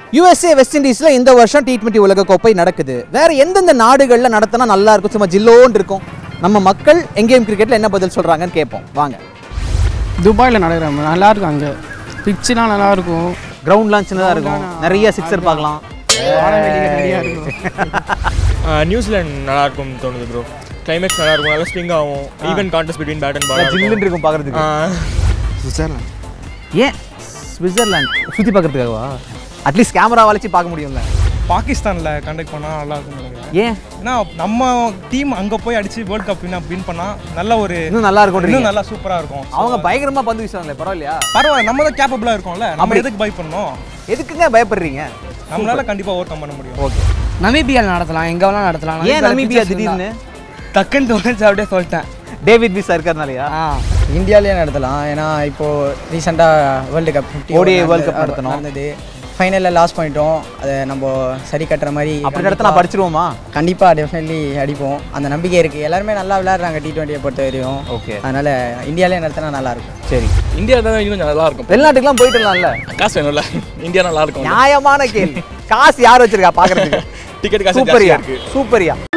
USA west இண்டீஸ்ல இந்த வருஷம் T twenty உலகக்கோப்பை நடக்குது வேற எந்தெந்த நாடுகள்ல நடத்தினா நல்லா இருக்கும் சும்மா ஜில்லோன்னு இருக்கும் நம்ம மக்கள் எங்கேயும் கிரிக்கெட்ல என்ன பதில் சொல்றாங்கன்னு கேட்போம் வாங்க துபாயில் நடக்கிற மாதிரி நல்லா இருக்கும் அங்கே பிச்சுலாம் நல்லா இருக்கும் கிரவுண்ட்லாம் சின்னதாக இருக்கும் நிறைய சிக்ஸர் பார்க்கலாம் வானவெளிகள் நிறையா இருக்கும் நியூசிலாந்து நல்லா இருக்கும்னு தோணுது ப்ரோ கிளைமேக்ஸ் நல்லா இருக்கும் நல்லா ஸ்விங் ஆகும் even contest between bat and ஜில்லுன்னு இருக்கும் பார்க்கறதுக்கு சுவிட்சர்லாந்து ஏன் சுவிட்சர்லாந்து சுற்றி பார்க்கறதுக்காகவா அட்லீஸ்ட் கேமரா வளைச்சு பார்க்க முடியும்ல பாகிஸ்தானில் கண்டக்ட் பண்ணால் நல்லா இருக்கும்னு நினைக்கிறேன் ஏன் ஏன்னா நம்ம டீம் அங்கே போய் அடிச்சு வேர்ல்ட் கப் வின் வின் பண்ணால் நல்ல ஒரு இன்னும் நல்லா இன்னும் இருக்கும் நல்லா சூப்பராக இருக்கும் அவங்க பயங்கரமா பந்து வீசுவாங்களே பரவாயில்லையா பரவாயில்ல நம்ம தான் கேப்பபிளாக இருக்கோம்ல நம்ம அப்படி. எதுக்கு பை பண்ணோம் எதுக்குங்க பயப்படுறீங்க நம்மளால கண்டிப்பாக ஓவர் கம் பண்ண முடியும் ஓகே நமீபியாவில் நடத்தலாம் எங்கே வேணாலும் நடத்தலாம் ஏன் நமீபியா திடீர்னு டக்குன்னு தோணுச்சு அப்படியே சொல்லிட்டேன் டேவிட் விசா இருக்கிறதுனாலயா ஆ இந்தியாவிலே நடத்தலாம் ஏன்னா இப்போ ரீசெண்டாக world cup ODI World Cup நடத்தணும். நடந்தது ஃபைனலில் லாஸ் பண்ணிட்டோம் அதை நம்ம சரி கட்டுற மாதிரி அப்படி நடத்த நான் படிச்சிருவோமா கண்டிப்பாக டெஃபினெட்லி அடிப்போம் அந்த நம்பிக்கை இருக்குது எல்லாருமே நல்லா விளையாடுறாங்க டி டுவெண்ட்டியை பொறுத்த வரையும் ஓகே அதனால் இந்தியாவிலே நடத்தினா நல்லாயிருக்கும் சரி இந்தியா தான் இன்னும் கொஞ்சம் நல்லா இருக்கும் வெளிநாட்டுக்குலாம் போயிட்டுலாம்ல காசு வேணும்ல இந்தியா நல்லா இருக்கும் நியாயமான கேள்வி காசு யார் வச்சிருக்கா பாக்குறதுக்கு டிக்கெட் காசு சூப்பரியா ஜாஸ்தியா இருக்கு சூப்பரியா